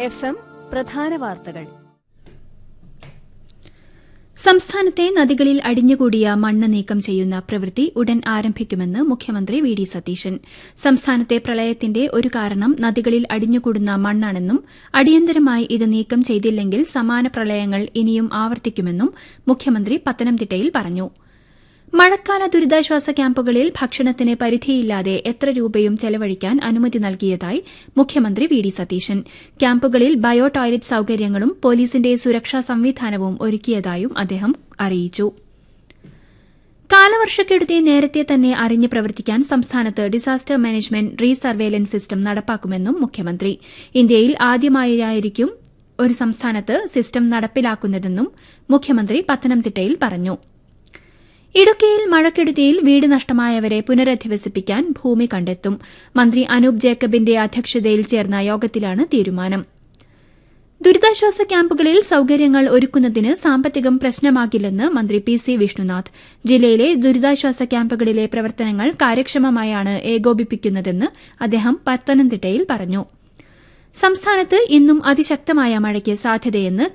F M പ്രധാന വാർത്തകൾ സംസ്ഥാനത്തെ നദികളിൽ അടിഞ്ഞുകൂടിയ മണ്ണ് നീക്കം ചെയ്യുന്ന പ്രവൃത്തി ഉടൻ ആരംഭിക്കുമെന്ന് മുഖ്യമന്ത്രി വി ഡി സതീശൻ സംസ്ഥാനത്തെ പ്രളയത്തിന്റെ ഒരു കാരണം നദികളിൽ അടിഞ്ഞുകൂടുന്ന മണ്ണാണെന്നും അടിയന്തരമായി ഇത് നീക്കം ചെയ്തില്ലെങ്കിൽ സമാന പ്രളയങ്ങൾ ഇനിയും ആവർത്തിക്കുമെന്നും മുഖ്യമന്ത്രി പത്തനംതിട്ടയിൽ പറഞ്ഞു മഴക്കാല ദുരിതാശ്വാസ ക്യാമ്പുകളിൽ ഭക്ഷണത്തിന് പരിധിയില്ലാതെ എത്ര രൂപയും ചെലവഴിക്കാൻ അനുമതി നൽകിയതായി മുഖ്യമന്ത്രി വി ഡി സതീശൻ ക്യാമ്പുകളിൽ ബയോ ടോയ്ലറ്റ് സൌകര്യങ്ങളും പോലീസിന്റെ സുരക്ഷാ സംവിധാനവും ഒരുക്കിയതായും അദ്ദേഹം അറിയിച്ചു കാലവർഷക്കെടുതി നേരത്തെ തന്നെ അറിഞ്ഞ് പ്രവർത്തിക്കാൻ സംസ്ഥാനത്ത് ഡിസാസ്റ്റർ മാനേജ്മെന്റ് റീസർവേലൻസ് സിസ്റ്റം നടപ്പാക്കുമെന്നും മുഖ്യമന്ത്രി ഇന്ത്യയിൽ ആദ്യമായായിരിക്കും ഒരു സംസ്ഥാനത്ത് സിസ്റ്റം നടപ്പിലാക്കുന്നതെന്നും മുഖ്യമന്ത്രി പത്തനംതിട്ടയിൽ പറഞ്ഞു ഇടുക്കിയിൽ മഴക്കെടുതിയിൽ വീട് നഷ്ടമായവരെ പുനരധിവസിപ്പിക്കാൻ ഭൂമി കണ്ടെത്തും മന്ത്രി അനൂപ് ജേക്കബിന്റെ അധ്യക്ഷതയിൽ ചേർന്ന യോഗത്തിലാണ് തീരുമാനം ദുരിതാശ്വാസ ക്യാമ്പുകളിൽ സൌകര്യങ്ങൾ ഒരുക്കുന്നതിന് സാമ്പത്തികം പ്രശ്നമാകില്ലെന്ന് മന്ത്രി പി സി വിഷ്ണുനാഥ് ജില്ലയിലെ ദുരിതാശ്വാസ ക്യാമ്പുകളിലെ പ്രവർത്തനങ്ങൾ കാര്യക്ഷമമായാണ് ഏകോപിപ്പിക്കുന്നതെന്ന് അദ്ദേഹം പത്തനംതിട്ടയിൽ പറഞ്ഞു സംസ്ഥാനത്ത് ഇന്നും അതിശക്തമായ മഴയ്ക്ക് സാധ്യതയെന്ന്